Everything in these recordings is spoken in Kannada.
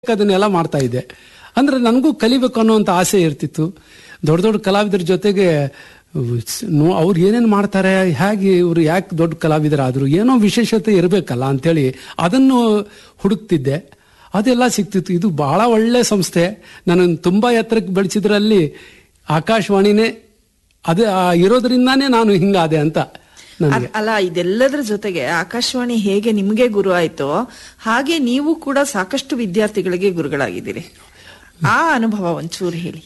ಅದನ್ನೆಲ್ಲ ಮಾಡ್ತಾ ಇದ್ದೆ ಅಂದ್ರೆ ನನಗೂ ಕಲಿಬೇಕು ಅನ್ನೋಂಥ ಆಸೆ ಇರ್ತಿತ್ತು ದೊಡ್ಡ ದೊಡ್ಡ ಕಲಾವಿದರ ಜೊತೆಗೆ ನೋ- ಅವ್ರು ಏನೇನು ಮಾಡ್ತಾರೆ ಹೇಗೆ ಇವರು ಯಾಕೆ ದೊಡ್ಡ ಕಲಾವಿದರಾದ್ರು ಏನೋ ವಿಶೇಷತೆ ಇರಬೇಕಲ್ಲ ಅಂತೇಳಿ ಅದನ್ನು ಹುಡುಕ್ತಿದ್ದೆ ಅದೆಲ್ಲ ಸಿಕ್ತಿತ್ತು ಇದು ಬಹಳ ಒಳ್ಳೆ ಸಂಸ್ಥೆ ನನ್ನನ್ನು ತುಂಬಾ ಎತ್ತರಕ್ಕೆ ಬೆಳೆಸಿದ್ರಲ್ಲಿ ಆಕಾಶವಾಣಿನೇ ಅದೇ ಆ ಇರೋದ್ರಿಂದಾನೇ ನಾನು ಹಿಂಗಾದೆ ಅಂತ ನನಗೆ ಅ- ಅಲ್ಲ ಇದೆಲ್ಲದರ ಜೊತೆಗೆ ಆಕಾಶವಾಣಿ ಹೇಗೆ ನಿಮ್ಗೆ ಗುರು ಆಯ್ತೋ ಹಾಗೆ ನೀವು ಕೂಡ ಸಾಕಷ್ಟು ವಿದ್ಯಾರ್ಥಿಗಳಿಗೆ ಗುರುಗಳಾಗಿದ್ದೀರಿ ಆ ಅನುಭವ ಒಂಚೂರು ಹೇಳಿ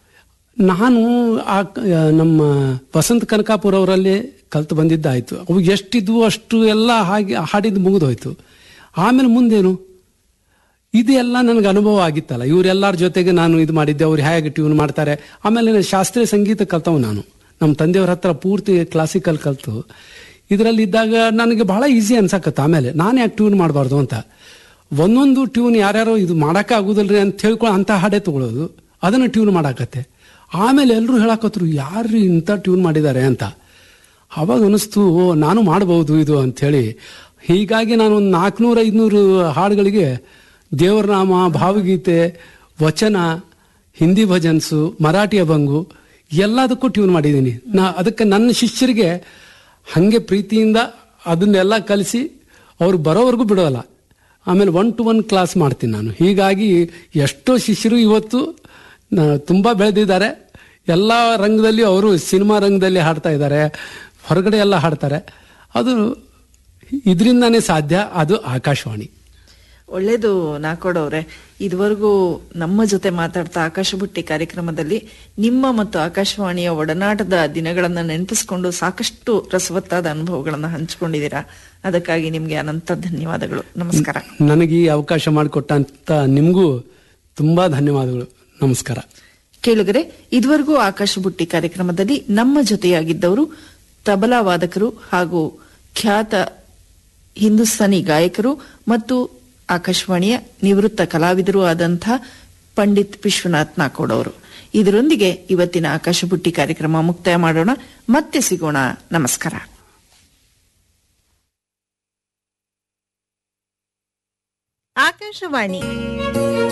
ನಾನು ಆ ಕ- ನಮ್ಮ ವಸಂತ ಕನಕಾಪುರ ಅವರಲ್ಲಿ ಕಲ್ತು ಬಂದಿದ್ದಾಯ್ತು ಅವು ಎಷ್ಟಿದ್ವು ಅಷ್ಟು ಎಲ್ಲ ಹಾಗೆ ಹಾಡಿದ್ದು ಮುಗಿದೋಯ್ತು ಆಮೇಲೆ ಮುಂದೇನು ಇದೆಲ್ಲ ನನಗೆ ಅನುಭವ ಆಗಿತ್ತಲ್ಲ ಇವರೆಲ್ಲರ ಜೊತೆಗೆ ನಾನು ಇದು ಮಾಡಿದ್ದೆ ಅವ್ರು ಹೇಗೆ ಟ್ಯೂನ್ ಮಾಡ್ತಾರೆ ಆಮೇಲೆ ನಾನು ಶಾಸ್ತ್ರೀಯ ಸಂಗೀತ ಕಲ್ತವ್ ನಾನು ನಮ್ಮ ತಂದೆಯವ್ರ ಹತ್ರ ಪೂರ್ತಿ ಕ್ಲಾಸಿಕಲ್ ಕಲ್ತು ಇದರಲ್ಲಿ ಇದ್ದಾಗ ನನಗೆ ಬಹಳ ಈಸಿ ಅನ್ಸಕತ್ತ ಆಮೇಲೆ ನಾನು ಯಾಕೆ ಟ್ಯೂನ್ ಮಾಡಬಾರ್ದು ಅಂತ ಒಂದೊಂದು ಟ್ಯೂನ್ ಯಾರ್ಯಾರೋ ಇದು ಮಾಡೋಕೆ ಆಗುದಿಲ್ರಿ ಅಂತ ಹೇಳ್ಕೊಂಡು ಅಂತ ಹಾಡೇ ತಗೊಳ್ಳೋದು ಅದನ್ನು ಟ್ಯೂನ್ ಮಾಡಾಕತ್ತೆ ಆಮೇಲೆ ಎಲ್ಲರೂ ಹೇಳಕತ್ರು ಯಾರು ಇಂಥ ಟ್ಯೂನ್ ಮಾಡಿದ್ದಾರೆ ಅಂತ ಅವಾಗ ಅನಿಸ್ತು ಓ ನಾನು ಮಾಡಬಹುದು ಇದು ಅಂಥೇಳಿ ಹೀಗಾಗಿ ನಾನು ಒಂದು ನಾಲ್ಕುನೂರ ಐದುನೂರು ಹಾಡುಗಳಿಗೆ ದೇವರ ನಾಮ ಭಾವಗೀತೆ ವಚನ ಹಿಂದಿ ಭಜನ್ಸು ಮರಾಠಿ ಅಭಂಗು ಎಲ್ಲದಕ್ಕೂ ಟ್ಯೂನ್ ಮಾಡಿದ್ದೀನಿ ನಾ ಅದಕ್ಕೆ ನನ್ನ ಶಿಷ್ಯರಿಗೆ ಹಾಗೆ ಪ್ರೀತಿಯಿಂದ ಅದನ್ನೆಲ್ಲ ಕಲಿಸಿ ಅವ್ರು ಬರೋವರೆಗೂ ಬಿಡೋಲ್ಲ ಆಮೇಲೆ ಒನ್ ಟು ಒನ್ ಕ್ಲಾಸ್ ಮಾಡ್ತೀನಿ ನಾನು ಹೀಗಾಗಿ ಎಷ್ಟೋ ಶಿಷ್ಯರು ಇವತ್ತು ನ- ತುಂಬಾ ಬೆಳೆದಿದ್ದಾರೆ ಎಲ್ಲ ರಂಗದಲ್ಲಿ ಅವರು ಸಿನಿಮಾ ರಂಗದಲ್ಲಿ ಹಾಡ್ತಾ ಇದ್ದಾರೆ ಹೊರಗಡೆ ಎಲ್ಲ ಹಾಡ್ತಾರೆ ಅದು ಇದರಿಂದಾನೇ ಸಾಧ್ಯ ಅದು ಆಕಾಶವಾಣಿ ಒಳ್ಳೇದು ನಾಕೋಡವ್ರೆ ಇದುವರೆಗೂ ನಮ್ಮ ಜೊತೆ ಮಾತಾಡ್ತಾ ಆಕಾಶ ಬುಟ್ಟಿ ಕಾರ್ಯಕ್ರಮದಲ್ಲಿ ನಿಮ್ಮ ಮತ್ತು ಆಕಾಶವಾಣಿಯ ಒಡನಾಟದ ದಿನಗಳನ್ನ ನೆನಪಿಸಿಕೊಂಡು ಸಾಕಷ್ಟು ರಸವತ್ತಾದ ಅನುಭವಗಳನ್ನ ಹಂಚಿಕೊಂಡಿದ್ದೀರಾ ಅದಕ್ಕಾಗಿ ನಿಮ್ಗೆ ಅನಂತ ಧನ್ಯವಾದಗಳು ನಮಸ್ಕಾರ ನನಗೆ ಈ ಅವಕಾಶ ಮಾಡಿಕೊಟ್ಟಂತ ನಿಮಗೂ ತುಂಬಾ ಧನ್ಯವಾದಗಳು ನಮಸ್ಕಾರ ಕೇಳುಗರೆ ಇದುವರೆಗೂ ಆಕಾಶ ಬುಟ್ಟಿ ಕಾರ್ಯಕ್ರಮದಲ್ಲಿ ನಮ್ಮ ಜೊತೆಯಾಗಿದ್ದವರು ತಬಲಾ ವಾದಕರು ಹಾಗೂ ಖ್ಯಾತ ಹಿಂದೂಸ್ತಾನಿ ಗಾಯಕರು ಮತ್ತು ಆಕಾಶವಾಣಿಯ ನಿವೃತ್ತ ಕಲಾವಿದರು ಆದಂಥ ಪಂಡಿತ್ ವಿಶ್ವನಾಥ್ ನಾಕೋಡ್ ಅವರು ಇದರೊಂದಿಗೆ ಇವತ್ತಿನ ಆಕಾಶ ಬುಟ್ಟಿ ಕಾರ್ಯಕ್ರಮ ಮುಕ್ತಾಯ ಮಾಡೋಣ ಮತ್ತೆ ಸಿಗೋಣ ನಮಸ್ಕಾರ ಆಕಾಶವಾಣಿ